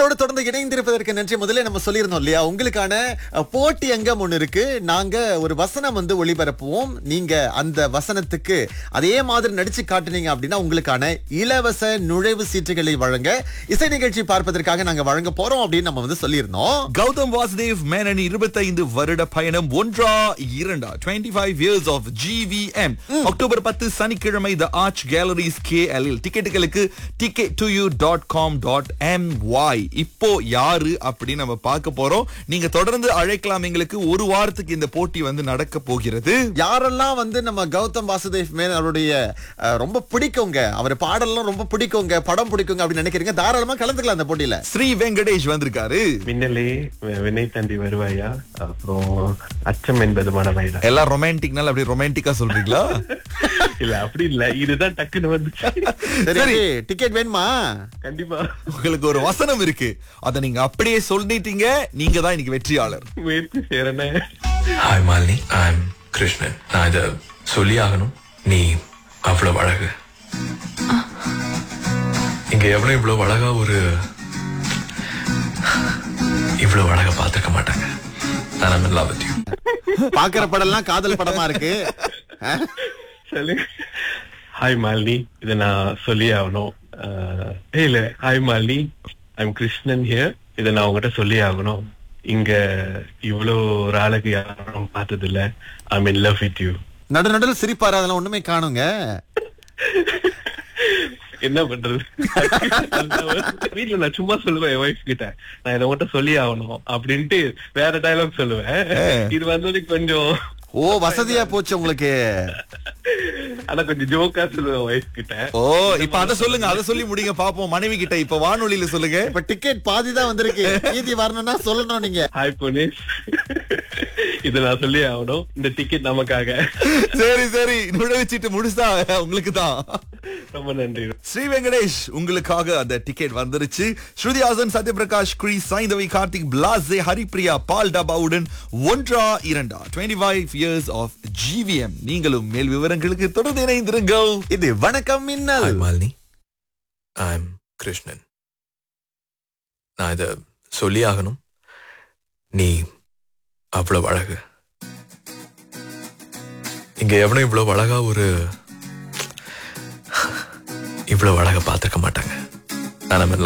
எங்களோட தொடர்ந்து இணைந்திருப்பதற்கு நன்றி முதல்ல நம்ம சொல்லியிருந்தோம் இல்லையா உங்களுக்கான அஹ், போட்டி அங்கம் ஒண்ணு இருக்கு நாங்க ஒரு வசனம் வந்து ஒளிபரப்புவோம் நீங்க அந்த வசனத்துக்கு அதே மாதிரி நடிச்சு காட்டுனீங்க அப்படின்னா உங்களுக்கான இலவச நுழைவு சீட்டுகளை வழங்க இசை நிகழ்ச்சி பார்ப்பதற்காக நாங்க வழங்க போறோம் அப்படின்னு நம்ம வந்து சொல்லியிருந்தோம் கௌதம் வாசுதேவ் மேனன் இருபத்தைந்து வருட பயணம் ஒன்றா இரண்டா 25 five years of GVM October பத்து சனிக்கிழமை த ஆர்ச் கேலரிஸ் கே டிக்கெட்டுகளுக்கு ticket to you dot com dot M Y இப்போ யாரு அப்படின்னு நம்ம பார்க்க போறோம் நீங்க தொடர்ந்து அழைக்கலாம் எங்களுக்கு ஒரு வாரத்துக்கு இந்த போட்டி வந்து நடக்க போகிறது யாரெல்லாம் வந்து நம்ம கௌதம் வாசுதேவ் மேன் அவருடைய அஹ், ரொம்ப பிடிக்குங்க அவர் பாடல்லாம் ரொம்ப பிடிக்குங்க படம் பிடிக்குங்க அப்படின்னு நினைக்கிறீங்க தாராளமா கலந்துக்கலாம் அந்த போட்டியில ஸ்ரீ வெங்கடேஷ் வந்திருக்காரு மின்னலே வி- வினய் தந்தி வருவாயா அப்புறம் அச்சம் என்பது மனமைடா எல்லாம் ரொமான்டிக்னால அப்படி ரொமான்டிக்கா சொல்றீங்களா இல்ல அப்படி இல்ல இதுதான் டக்குன்னு வந்துச்சு சரி டிக்கெட் வேணுமா கண்டிப்பா உங்களுக்கு ஒரு வசனம் இருக்கு அதை நீங்க அப்படியே சொல்லிட்டீங்க நீங்க தான் இன்னைக்கு வெற்றியாளர் முயற்சி செய்யறேனே hi Malini I am Krishnan நான் இதை சொல்லி ஆகணும் நீ அவ்வளவு அழகு இங்க எவ்வளவு இவ்வளவு அழகா ஒரு இவ்வளவு அழகா பார்த்திருக்க மாட்டாங்க நான் I'm in love with you. பாக்குற படம்லாம் காதல் படமா இருக்கு அஹ், சொல்லு ஹாய் மாலினி இதை நான் சொல்லி ஆகணும் அஹ், ஏய் இல்ல hi Malini I'm Krishnan here இதை நான் உங்ககிட்ட சொல்லி ஆகணும் இங்க இவ்வளோ ஒரு அழகு யாரும் பார்த்தது இல்ல I'm in love with you நடு நடுவில் சிரிப்பாரு அதெல்லாம் ஒண்ணுமே காணுங்க என்ன பண்றது வீட்டுல நான் சும்மா சொல்லுவேன் என் ஒய்ஃப் கிட்ட நான் இதை உங்ககிட்ட சொல்லி ஆகணும் அப்படின்ட்டு வேற டயலாக் சொல்லுவேன் இது வந்தது கொஞ்சம் ஓ வசதியா போச்சு உங்களுக்கு ஆனா கொஞ்சம் ஜோக்கா சொல்லுவேன் ஒய்ஃப் கிட்ட ஓ இப்ப அத சொல்லுங்க அத சொல்லி முடிங்க பாப்போம் மனைவி கிட்ட இப்ப வானொலியில சொல்லுங்க இப்ப டிக்கெட் பாதி தான் வந்திருக்கு மீதி வரணும்னா சொல்லணும் நீங்க ஹாய் புனிஷ் இதை நான் சொல்லி ஆகணும் இந்த டிக்கெட் நமக்காக சரி சரி நுழைவுச்சீட்டு முழுசா உங்களுக்கு தான் ரொம்ப நன்றி ஸ்ரீ வெங்கடேஷ் உங்களுக்காக அந்த டிக்கெட் வந்துருச்சு ஸ்ருதிஹாசன் சத்யபிரகாஷ் கிரி சைந்தவி கார்த்திக் பிளாஸே ஹரிப்ரியா பால் டபாவுடன் ஒன்றா இரண்டா 25 ஃபைவ் இயர்ஸ் ஆஃப் ஜிவிஎம் நீங்களும் மேல் விவரங்களுக்கு தொடர்ந்து இணைந்திருங்கள் இது வணக்கம் மின்னல் hi Malini I am Krishnan நான் இதை சொல்லி ஆகணும் நீ அவ்வளவு அழகு இங்க எவனும் இவ்வளவு அழகா ஒரு இவ்வளவு அழகா பார்த்திருக்க மாட்டாங்க நான் I'm in love